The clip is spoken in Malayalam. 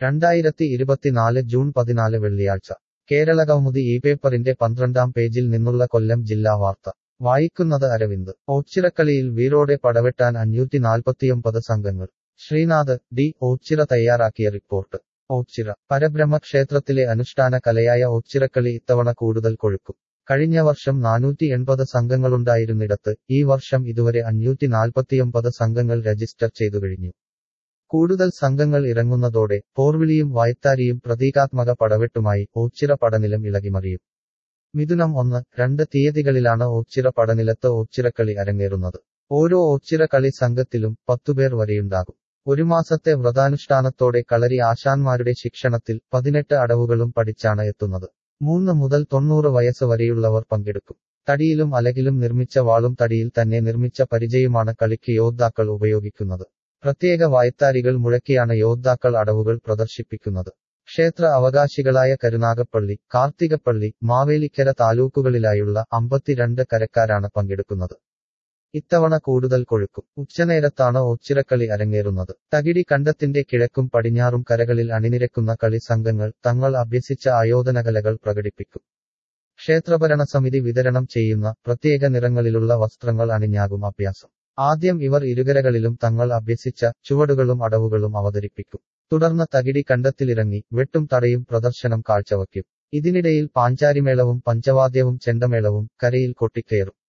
രണ്ടായിരത്തി ഇരുപത്തിനാല് ജൂൺ പതിനാല് വെള്ളിയാഴ്ച കേരളകൗമുദി ഈ പേപ്പറിന്റെ പന്ത്രണ്ടാം പേജിൽ നിന്നുള്ള കൊല്ലം ജില്ലാ വാർത്ത വായിക്കുന്നത് അരവിന്ദ് ഓച്ചിറക്കളിയിൽ വീരോടെ പടവെട്ടാൻ അഞ്ഞൂറ്റി നാൽപ്പത്തിയൊമ്പത് സംഘങ്ങൾ ശ്രീനാഥ് ഡി ഓച്ചിറ തയ്യാറാക്കിയ റിപ്പോർട്ട് ഓച്ചിറ പരബ്രഹ്മ ക്ഷേത്രത്തിലെ അനുഷ്ഠാന കലയായ ഓച്ചിറക്കളി ഇത്തവണ കൂടുതൽ കൊഴുക്കും കഴിഞ്ഞ വർഷം നാനൂറ്റി എൺപത് സംഘങ്ങളുണ്ടായിരുന്നിടത്ത് ഈ വർഷം ഇതുവരെ അഞ്ഞൂറ്റി നാൽപ്പത്തിയൊമ്പത് സംഘങ്ങൾ രജിസ്റ്റർ ചെയ്തു കഴിഞ്ഞു കൂടുതൽ സംഘങ്ങൾ ഇറങ്ങുന്നതോടെ പോർവിളിയും വായ്ത്താരിയും പ്രതീകാത്മക പടവെട്ടുമായി ഓച്ചിറ പടനിലം ഇളകിമറിയും മിഥുനം ഒന്ന് രണ്ട് തീയതികളിലാണ് ഓച്ചിറ പടനിലത്ത് ഓച്ചിറക്കളി അരങ്ങേറുന്നത് ഓരോ ഓച്ചിറ കളി സംഘത്തിലും പത്തുപേർ വരെയുണ്ടാകും ഒരു മാസത്തെ വ്രതാനുഷ്ഠാനത്തോടെ കളരി ആശാന്മാരുടെ ശിക്ഷണത്തിൽ പതിനെട്ട് അടവുകളും പഠിച്ചാണ് എത്തുന്നത് മൂന്ന് മുതൽ തൊണ്ണൂറ് വയസ്സ് വരെയുള്ളവർ പങ്കെടുക്കും തടിയിലും അലകിലും നിർമ്മിച്ച വാളും തടിയിൽ തന്നെ നിർമ്മിച്ച പരിചയമാണ് കളിക്ക് യോദ്ധാക്കൾ ഉപയോഗിക്കുന്നത് പ്രത്യേക വായ്ത്താരികൾ മുഴക്കിയാണ് യോദ്ധാക്കൾ അടവുകൾ പ്രദർശിപ്പിക്കുന്നത് ക്ഷേത്ര അവകാശികളായ കരുനാഗപ്പള്ളി കാർത്തികപ്പള്ളി മാവേലിക്കര താലൂക്കുകളിലായുള്ള അമ്പത്തിരണ്ട് കരക്കാരാണ് പങ്കെടുക്കുന്നത് ഇത്തവണ കൂടുതൽ കൊഴുക്കും ഉച്ചനേരത്താണ് ഒച്ചിറക്കളി അരങ്ങേറുന്നത് തകിടി കണ്ടത്തിന്റെ കിഴക്കും പടിഞ്ഞാറും കരകളിൽ അണിനിരക്കുന്ന കളി സംഘങ്ങൾ തങ്ങൾ അഭ്യസിച്ച ആയോധനകലകൾ പ്രകടിപ്പിക്കും ക്ഷേത്രഭരണസമിതി വിതരണം ചെയ്യുന്ന പ്രത്യേക നിറങ്ങളിലുള്ള വസ്ത്രങ്ങൾ അണിഞ്ഞാകും അഭ്യാസം ആദ്യം ഇവർ ഇരുകരകളിലും തങ്ങൾ അഭ്യസിച്ച ചുവടുകളും അടവുകളും അവതരിപ്പിക്കും തുടർന്ന് തകിടി കണ്ടത്തിലിറങ്ങി വെട്ടും തടയും പ്രദർശനം കാഴ്ചവയ്ക്കും ഇതിനിടയിൽ പാഞ്ചാരിമേളവും പഞ്ചവാദ്യവും ചെണ്ടമേളവും കരയിൽ കൊട്ടിക്കയറും